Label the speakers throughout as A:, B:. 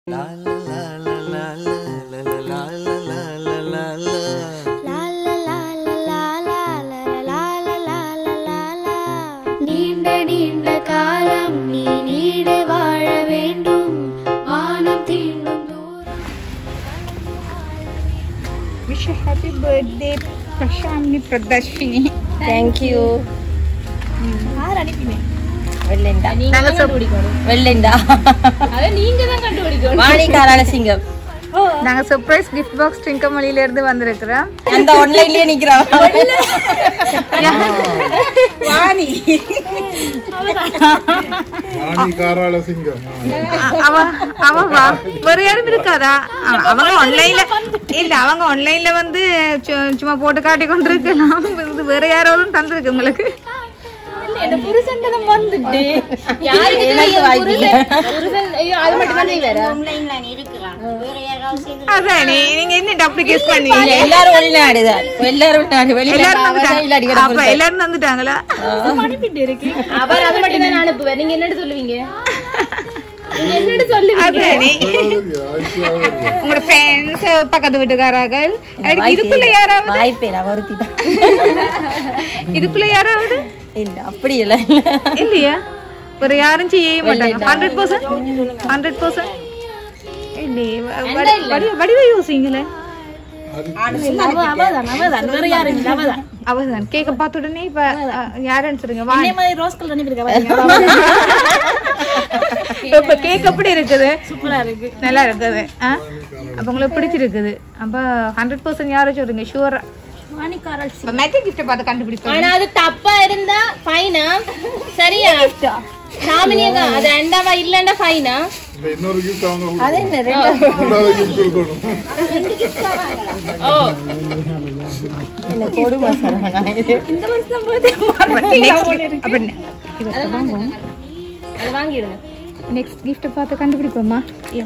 A: நீண்ட நீண்ட காலம் நீ நீடு வாழ வேண்டும் வானம் தீண்டும் தூரம்
B: wish happy birthday Prashanti Pradarshini
C: thank you
B: யார் அனுப்பினேன்
C: வெள்ளெண்டா
B: நாங்க கண்டுபிடிக்கணும்
C: வெள்ளெண்டா
B: அதை நீங்க தான் கண்டுபிடிக்கணும்
C: வாணிக்காரான சிங்கம்
B: நாங்க சர்ப்ரைஸ் கிஃப்ட் பாக்ஸ் ட்ரிங்கமலில இருந்து வந்திருக்கிறோம்
C: அந்த ஒன்லைன்லயே நிக்கிறான்
B: வாணி
D: ராணி காராள சிங்கம்
B: அவ அவ வா வேற யாரும் இருக்காதா அவ- அவங்க ஆன்லைன்ல இல்ல அவங்க ஆன்லைன்ல வந்து சு- சும்மா போட்டு காட்டி கொண்டு இருக்கலாம் இது வேற யாராலும் தந்திருக்கு உங்களுக்கு
C: எனக்கு வாய்ப்பு
B: அதான் நீ- நீங்க என்ன அப்படி கெஸ் பண்ணீங்க
C: எல்லாரும் வெளிநாடுதான் எல்லாரும் வெளிநாடு வெளியில
B: எல்லாரும்
C: அவதான்
B: வந்துட்டாங்க.
C: இல்ல அடிக்கிற
B: அப்ப எல்லாரும் வந்துட்டாங்களா
E: அவர் அது மட்டும் தான் அனுப்புவேன் நீங்க என்னன்னு சொல்லுவீங்க நீங்க என்னன்னு சொல்லுவீங்க
B: அதான் நீ- உங்களோட ஃப்ரெண்ட்ஸ் பக்கத்து வீட்டுக்காரர்கள் அதுக்கு இதுக்குள்ள யாராவது
C: வாய்ப்பே நான் ஒருத்தி தான்
B: இதுக்குள்ள யாராவது
C: இல்ல அப்படி இல்ல
B: இல்லையா வேற யாரும் செய்ய மாட்டாங்க ஹண்ட்ரட் பர்சன்ட் ஹண்ட்ரட் பர்சன்ட் இல்லையே வ- வடி- வடி- வடிவ யோசிங்களே அவதான் கேக்க பார்த்த உடனே இப்ப அஹ், யாருன்னு சொல்லுங்க வா இப்ப கேக் எப்படி இருக்குது சூப்பரா இருக்கு நல்லா இருக்குது ஆ? அப்ப உங்களுக்கு பிடிச்சிருக்குது அப்ப ஹண்ட்ரட் பர்சன்ட் யாரும் சொல்லுங்க ஷூரா மேட்சிக் கிஃப்ட் பார்த்து கண்டுபிடிப்போம்
E: ஆனா அது தப்பா இருந்தா ஃபைனா சரியா சாமினியக்கா அது ரெண்டாவா இல்லன்னா ஃபைனா
D: இந்த இன்னொரு கிஃப்ட் அவங்க ரெண்டாவது கிஃப்ட் கொடுக்கணும்
E: ஓ
C: என்ன கொடுமை சரவணா இது.
B: அப்ப
E: அது வாங்கிடுங்க
B: நெக்ஸ்ட் கிஃப்ட் பார்த்து கண்டுபிடிப்போமா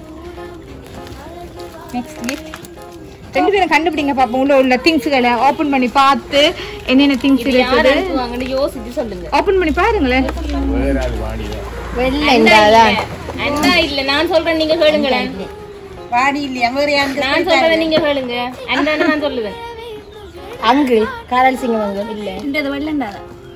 B: நெக்ஸ்ட் கிஃப்ட் ரெண்டு பேரும் கண்டுபிடிங்க பாப்போம் உள்ள உள்ள திங்ஸ்களை ஓபன் பண்ணி பார்த்து என்னென்ன திங்ஸ்
E: யார்
B: இருக்குது
E: அனுப்புவாங்கன்னு யோசிச்சு சொல்லுங்க
B: ஓபன் பண்ணி பாருங்களேன்
C: வெள்ளெண்டா தான்
E: அண்ணா இல்ல நான் சொல்றேன் நீங்க கேளுங்களேன்
C: வாடி இல்லையா வேற யாரு
E: நான் சொல்றதை நீங்க கேளுங்க அண்ணா நான் சொல்லுவேன்
C: அங்கு காராள சிங்கம் அங்கு இல்ல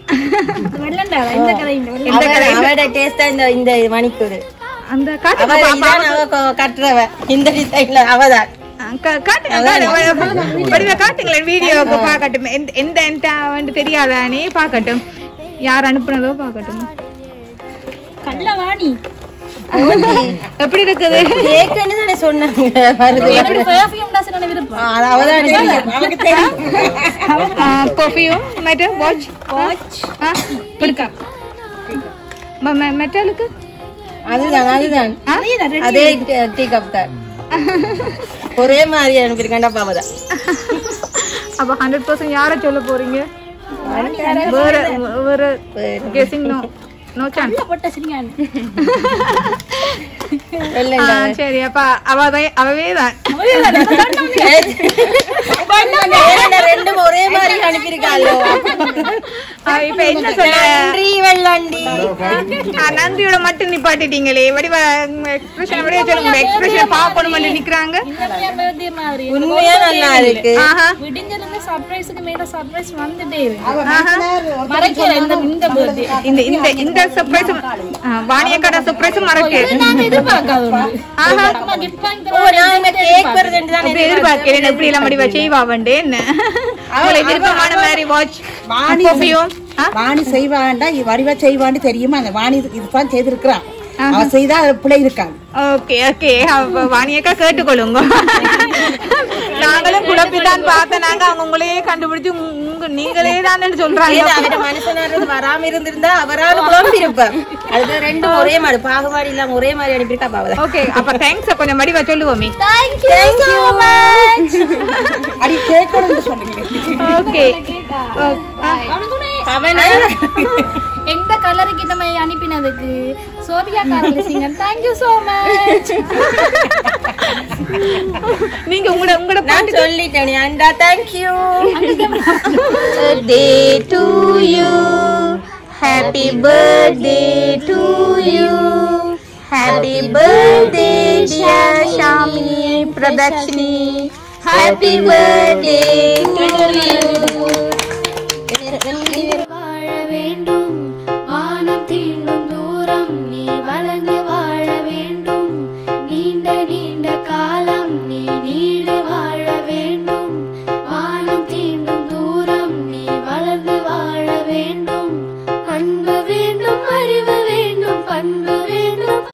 C: அவன் அவட டேஸ்டா இந்த இந்த மணிக்கூடு
B: அந்த காட்டு
C: அவ இதான் அவ கொ- கட்டுறவ இந்த டிசைன்ல அவதான்
B: காட்டுங்க வடிவ காட்டுங்களேன் வீடியோக்கு பார்க்கட்டும் எந்த எந்த எந்த வந்து தெரியாதானே பார்க்கட்டும் யார் அனுப்புனதோ பார்க்கட்டும் எப்படி இருக்குது
C: கேக்குன்னு தானே சொன்னாங்க வருது ஆ, அது அவதான் தெரியும். அவனுக்கு தெரியும்
B: பர்ஃபியூம் மெட்டல் வாட்ச் வாட்ச் பிடிக்கா மெட்டலுக்கு
C: அதுதான் அதுதான் அதே டீ கப் தான் ஒரே மாதிரி அனுப்பியிருக்காண்டா பாவதான்
B: அப்ப ஹண்ட்ரட் பர்சன்ட் யாரை சொல்ல போறீங்க வேற வேற கெஸிங் நோ நோ சான்ஸ்
C: வெள்ளை
B: சரி அப்ப அவதான் அவவே தான்
C: ரெண்டும் ஒரே மாதிரி அனுப்பியிருக்காளோ
B: இப்ப என்ன சொல்ல
C: நன்றி வெள்ளாண்டி
B: ஆ, நன்றியோட மட்டும் நிப்பாட்டிட்டீங்களே வடிவ எக்ஸ்பிரஷன் அப்படியே சொல்லுங்க எக்ஸ்பிரஷன் பாக்கணும் நிக்கிறாங்க
C: உண்மையா நல்லா இருக்கு
B: ஆஹா இந்த இந்த இந்த சர்ப்ரைஸ் வாணியக்கான சர்ப்ரைஸ் மறக்கு ஆஹா
C: ஓ நான் என்ன கேக் வருதுன்னு தான்
B: அப்படி எதிர்பார்க்கிறேன் எப்படி எல்லாம் முடிவா செய்வாவண்டு என்ன உங்களுக்கு விருப்பமான மாதிரி வாட்ச்
F: வாணி
B: பர்ஃபியூம்
F: வாணி செய்வாண்டா வடிவா செய்வான்னு தெரியுமா அந்த வாணி இது- இதுதான் செய்திருக்கிறான் அவ செய்தா அது பிள்ளை இருக்கான்
B: ஓகே ஓகே அப்ப வாணியக்கா கேட்டுக்கொள்ளுங்க நாங்களும் குழப்பிதான் பார்த்த நாங்க அவங்க உங்களையே கண்டுபிடிச்சு உங்க நீங்களே தான் சொல்றாங்க
C: அவர மனுஷனாரு வராம இருந்திருந்தா அவரால குழம்பி இருப்பார் அது ரெண்டும் ஒரே மாதிரி பாகுபாடு இல்லாம ஒரே மாதிரி அனுப்பியிருக்கா பாவதான்
B: ஓகே அப்ப தேங்க்ஸ் கொஞ்சம் மடிவா சொல்லுவோமே
C: தேங்க்யூ
F: அடி கேட்கணும்னு சொல்லுங்க
B: ஓகே
A: எந்த கலருக்கு நம்ம அனுப்பினதுக்கு சோபியா காரலிசிங்கன் தேங்க்யூ சோ மச்
B: நீங்க உங்களோட உங்களோட
C: நான் சொல்லிட்டேன் அண்டா thank you birthday to you happy birthday to you happy birthday dear
B: Pradarshini happy birthday to you